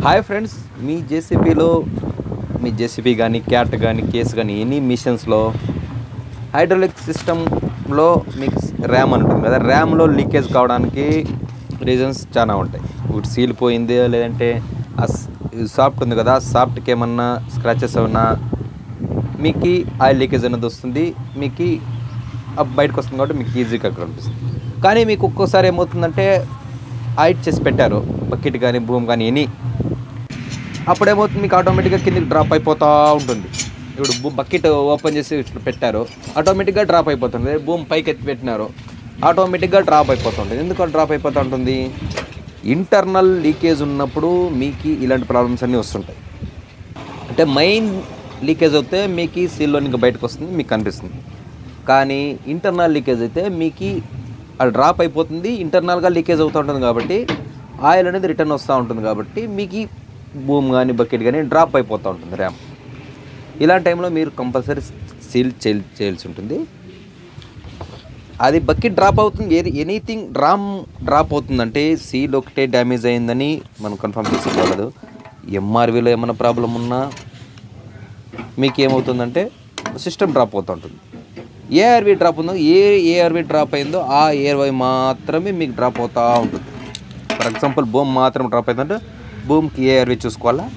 hi friends మీ జేసీబీలో మీ జేసీబీ కానీ క్యాట్ కానీ కేస్ కానీ ఎనీ మిషన్స్లో హైడ్రాలిక్ సిస్టంలో మీకు ర్యామ్ అని ఉంటుంది కదా ర్యామ్లో లీకేజ్ కావడానికి రీజన్స్ చాలా ఉంటాయి ఇప్పుడు సీల్ పోయింది లేదంటే ఆ సాఫ్ట్ ఉంది కదా సాఫ్ట్కి ఏమన్నా స్క్రాచెస్ ఏమన్నా మీకు ఆయిల్ లీకేజ్ అనేది వస్తుంది మీకు అప్ బయటకు వస్తుంది కాబట్టి మీకు ఈజీగా కనిపిస్తుంది కానీ మీకు ఒక్కోసారి ఏమవుతుందంటే హైట్ చేసి పెట్టారు బకెట్ కానీ భూమి కానీ ఎనీ అప్పుడు ఏమవుతుంది మీకు ఆటోమేటిక్గా కిందకి డ్రాప్ అయిపోతూ ఉంటుంది ఇప్పుడు బు- బకెట్ ఓపెన్ చేసి ఇట్లా పెట్టారు ఆటోమేటిక్గా డ్రాప్ అయిపోతుంది భూమి పైకి ఎత్తి పెట్టినారు ఆటోమేటిక్గా డ్రాప్ అయిపోతుంది ఎందుకు డ్రాప్ అయిపోతూ ఉంటుంది ఇంటర్నల్ లీకేజ్ ఉన్నప్పుడు మీకు ఇలాంటి ప్రాబ్లమ్స్ అన్నీ వస్తుంటాయి అంటే మెయిన్ లీకేజ్ అయితే మీకు సీల్లో ఇంకా బయటకు వస్తుంది మీకు కనిపిస్తుంది కానీ ఇంటర్నల్ లీకేజ్ అయితే మీకు అది డ్రాప్ అయిపోతుంది ఇంటర్నల్గా లీకేజ్ అవుతూ ఉంటుంది కాబట్టి ఆయిల్ అనేది రిటర్న్ వస్తూ ఉంటుంది కాబట్టి మీకు భూమి కానీ బకెట్ కానీ డ్రాప్ అయిపోతూ ఉంటుంది ర్యామ్ ఇలాంటి టైంలో మీరు కంపల్సరీ సీల్ చేయ చేయాల్సి ఉంటుంది అది బకెట్ డ్రాప్ అవుతుంది ఏది ఎనీథింగ్ డ్రామ్ డ్రాప్ అవుతుందంటే సీల్ ఒకటే డ్యామేజ్ అయిందని మనం కన్ఫర్మ్ చేసుకోగలదు ఎంఆర్వీలో ఏమైనా ప్రాబ్లం ఉన్నా మీకు ఏమవుతుందంటే సిస్టమ్ డ్రాప్ అవుతూ ఉంటుంది ఏఆర్వి డ్రాప్ ఉందో ఏ ఏఆర్వి డ్రాప్ అయిందో ఆ ఏఆర్వై మాత్రమే మీకు డ్రాప్ అవుతూ ఉంటుంది ఫర్ ఎగ్జాంపుల్ భూమి మాత్రం డ్రాప్ అయిందంటే భూమికి ఏఆర్వి చూసుకోవాలా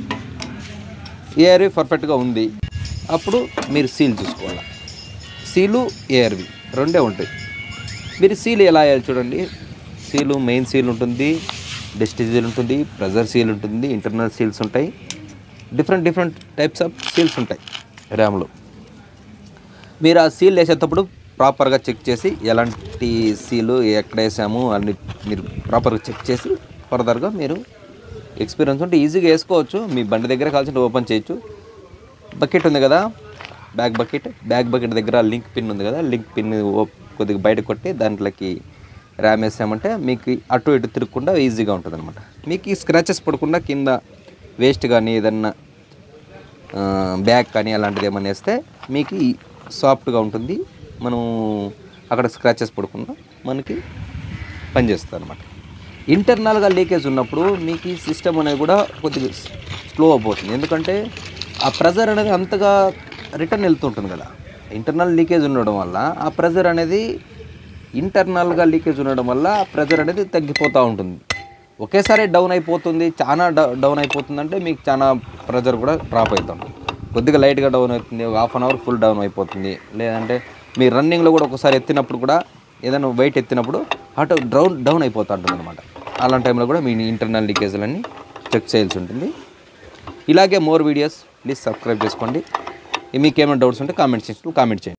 ఏఆర్వి పర్ఫెక్ట్గా ఉంది అప్పుడు మీరు సీల్ చూసుకోవాలా సీలు ఏఆర్వి రెండే ఉంటాయి మీరు సీల్ ఎలా వేయాలి చూడండి సీలు మెయిన్ సీల్ ఉంటుంది డెస్ట్ సీల్ ఉంటుంది ప్రెజర్ సీల్ ఉంటుంది ఇంటర్నల్ సీల్స్ ఉంటాయి different different types of seals ఉంటాయి ర్యామ్లో మీరు ఆ సీల్ వేసేటప్పుడు ప్రాపర్గా చెక్ చేసి ఎలాంటి సీలు ఎక్కడ వేసాము అన్ని మీరు ప్రాపర్గా చెక్ చేసి ఫర్దర్గా మీరు ఎక్స్పీరియన్స్ ఉంటే ఈజీగా వేసుకోవచ్చు మీ బండి దగ్గర కావాల్సింటే ఓపెన్ చేయొచ్చు బకెట్ ఉంది కదా బ్యాక్ బకెట్ బ్యాక్ బకెట్ దగ్గర లింక్ పిన్ ఉంది కదా లింక్ పిన్ కొద్దిగా బయట కొట్టి దాంట్లోకి ర్యామ్ వేసామంటే మీకు అటు ఇటు తిరగకుండా ఈజీగా ఉంటుంది అనమాట మీకు ఈ స్క్రాచెస్ పడకుండా కింద వేస్ట్ కానీ ఏదన్నా బ్యాగ్ కానీ అలాంటిది ఏమైనా వేస్తే మీకు ఈ సాఫ్ట్గా ఉంటుంది మనం అక్కడ స్క్రాచెస్ పడకుండా మనకి పనిచేస్తుంది అనమాట ఇంటర్నల్గా లీకేజ్ ఉన్నప్పుడు మీకు ఈ సిస్టమ్ అనేది కూడా కొద్దిగా స్లో అయిపోతుంది ఎందుకంటే ఆ ప్రెజర్ అనేది అంతగా రిటర్న్ వెళ్తుంటుంది కదా ఇంటర్నల్ లీకేజ్ ఉండడం వల్ల ఆ ప్రెజర్ అనేది ఇంటర్నల్గా లీకేజ్ ఉండడం వల్ల ఆ ప్రెజర్ అనేది తగ్గిపోతూ ఉంటుంది ఒకేసారి డౌన్ అయిపోతుంది చాలా డౌన్ అయిపోతుంది అంటే మీకు చాలా ప్రెజర్ కూడా డ్రాప్ అవుతుంది కొద్దిగా లైట్గా డౌన్ అవుతుంది ఒక half an hour full down అయిపోతుంది లేదంటే మీ రన్నింగ్లో కూడా ఒకసారి ఎత్తినప్పుడు కూడా ఏదైనా వెయిట్ ఎత్తినప్పుడు అటు డౌన్ డౌన్ అయిపోతూ ఉంటుంది అనమాట అలాంటి టైంలో కూడా మీ ఇంటర్నల్ లీకేజ్లన్నీ చెక్ చేయాల్సి ఉంటుంది ఇలాగే మోర్ వీడియోస్ ప్లీజ్ సబ్స్క్రైబ్ చేసుకోండి మీకు ఏమైనా డౌట్స్ ఉంటే కామెంట్ సెక్షన్లో కామెంట్ చేయండి